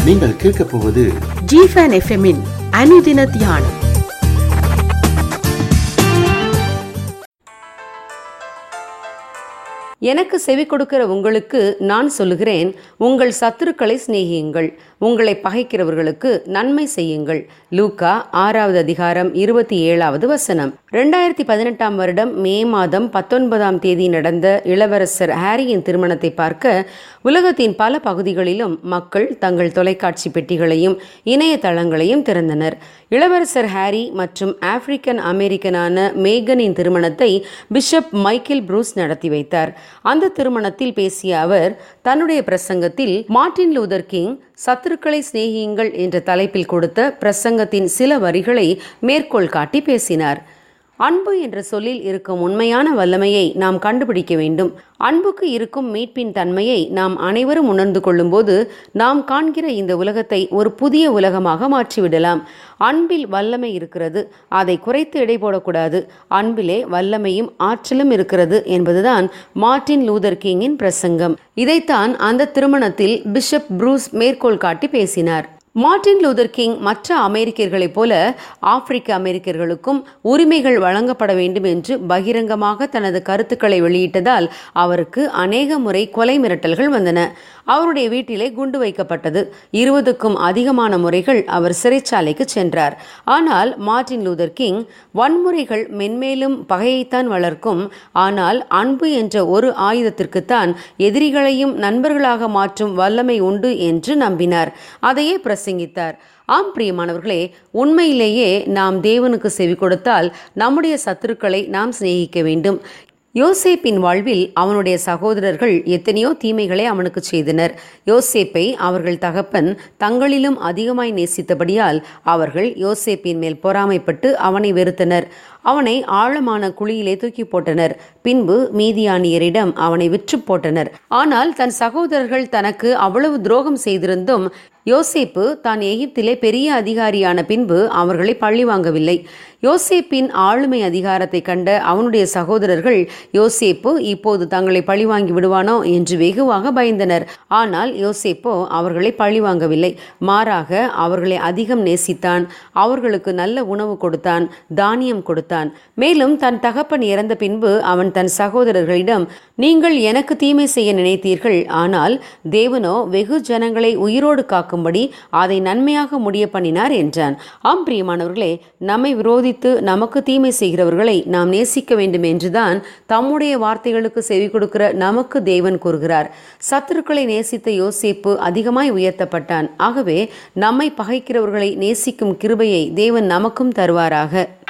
நீங்கள் கேட்கப் போவது ஜிஃபன் எஃப்எம்மின் அனுதின தியானம் எனக்கு செவி கொடுக்கிற உங்களுக்கு நான் சொல்லுகிறேன் உங்கள் சத்துருக்களை சிநேகியுங்கள் உங்களை பகைக்கிறவர்களுக்கு நன்மை செய்யுங்கள் லூக்கா ஆறாவது அதிகாரம் இருபத்தி ஏழாவது வசனம் ரெண்டாயிரத்தி பதினெட்டாம் வருடம் மே மாதம் பத்தொன்பதாம் தேதி நடந்த இளவரசர் ஹாரியின் திருமணத்தை பார்க்க உலகத்தின் பல பகுதிகளிலும் மக்கள் தங்கள் தொலைக்காட்சி பெட்டிகளையும் இணையதளங்களையும் திறந்தனர் இளவரசர் ஹாரி மற்றும் ஆப்பிரிக்கன் அமெரிக்கனான மேகனின் திருமணத்தை பிஷப் மைக்கேல் ப்ரூஸ் நடத்தி வைத்தார் அந்த திருமணத்தில் பேசிய அவர் தன்னுடைய பிரசங்கத்தில் மார்ட்டின் லூதர் கிங் சத்துருக்களை சிநேகியுங்கள் என்ற தலைப்பில் கொடுத்த பிரசங்கத்தின் சில வரிகளை மேற்கோள் காட்டி பேசினார் அன்பு என்ற சொல்லில் இருக்கும் உண்மையான வல்லமையை நாம் கண்டுபிடிக்க வேண்டும் அன்புக்கு இருக்கும் மீட்பின் தன்மையை நாம் அனைவரும் உணர்ந்து கொள்ளும்போது நாம் காண்கிற இந்த உலகத்தை ஒரு புதிய உலகமாக மாற்றிவிடலாம் அன்பில் வல்லமை இருக்கிறது அதை குறைத்து எடை போடக்கூடாது அன்பிலே வல்லமையும் ஆற்றலும் இருக்கிறது என்பதுதான் மார்ட்டின் லூதர் கிங்கின் பிரசங்கம் இதைத்தான் அந்த திருமணத்தில் பிஷப் ப்ரூஸ் மேற்கோள் காட்டி பேசினார் மார்ட்டின் லூதர் கிங் மற்ற அமெரிக்கர்களைப் போல ஆப்பிரிக்க அமெரிக்கர்களுக்கும் உரிமைகள் வழங்கப்பட வேண்டும் என்று பகிரங்கமாக தனது கருத்துக்களை வெளியிட்டதால் அவருக்கு அநேக முறை கொலை மிரட்டல்கள் வந்தன அவருடைய வீட்டிலே குண்டு வைக்கப்பட்டது இருபதுக்கும் அதிகமான முறைகள் அவர் சிறைச்சாலைக்கு சென்றார் ஆனால் மார்ட்டின் லூதர் கிங் வன்முறைகள் மென்மேலும் பகையைத்தான் வளர்க்கும் ஆனால் அன்பு என்ற ஒரு ஆயுதத்திற்குத்தான் எதிரிகளையும் நண்பர்களாக மாற்றும் வல்லமை உண்டு என்று நம்பினார் அதையே பிரசங்கித்தார் ஆம் பிரியமானவர்களே உண்மையிலேயே நாம் தேவனுக்கு செவி கொடுத்தால் நம்முடைய சத்துருக்களை நாம் சிநேகிக்க வேண்டும் யோசேப்பின் வாழ்வில் அவனுடைய சகோதரர்கள் எத்தனையோ தீமைகளை அவனுக்கு செய்தனர் யோசேப்பை அவர்கள் தகப்பன் தங்களிலும் அதிகமாய் நேசித்தபடியால் அவர்கள் யோசேப்பின் மேல் பொறாமைப்பட்டு அவனை வெறுத்தனர் அவனை ஆழமான குழியிலே தூக்கி போட்டனர் பின்பு மீதியானியரிடம் அவனை விற்று போட்டனர் ஆனால் தன் சகோதரர்கள் தனக்கு அவ்வளவு துரோகம் செய்திருந்தும் யோசேப்பு தான் எகிப்திலே பெரிய அதிகாரியான பின்பு அவர்களை பழி வாங்கவில்லை யோசேப்பின் ஆளுமை அதிகாரத்தை கண்ட அவனுடைய சகோதரர்கள் யோசேப்பு இப்போது தங்களை பழிவாங்கி விடுவானோ என்று வெகுவாக பயந்தனர் ஆனால் யோசேப்போ அவர்களை பழிவாங்கவில்லை மாறாக அவர்களை அதிகம் நேசித்தான் அவர்களுக்கு நல்ல உணவு கொடுத்தான் தானியம் கொடுத்தான் மேலும் தன் தகப்பன் இறந்த பின்பு அவன் தன் சகோதரர்களிடம் நீங்கள் எனக்கு தீமை செய்ய நினைத்தீர்கள் ஆனால் தேவனோ வெகு ஜனங்களை உயிரோடு காக்கும்படி அதை நன்மையாக முடிய பண்ணினார் என்றான் ஆம் பிரியமானவர்களே நம்மை விரோதித்து நமக்கு தீமை செய்கிறவர்களை நாம் நேசிக்க வேண்டும் என்றுதான் தம்முடைய வார்த்தைகளுக்கு செவி கொடுக்கிற நமக்கு தேவன் கூறுகிறார் சத்துருக்களை நேசித்த யோசேப்பு அதிகமாய் உயர்த்தப்பட்டான் ஆகவே நம்மை பகைக்கிறவர்களை நேசிக்கும் கிருபையை தேவன் நமக்கும் தருவாராக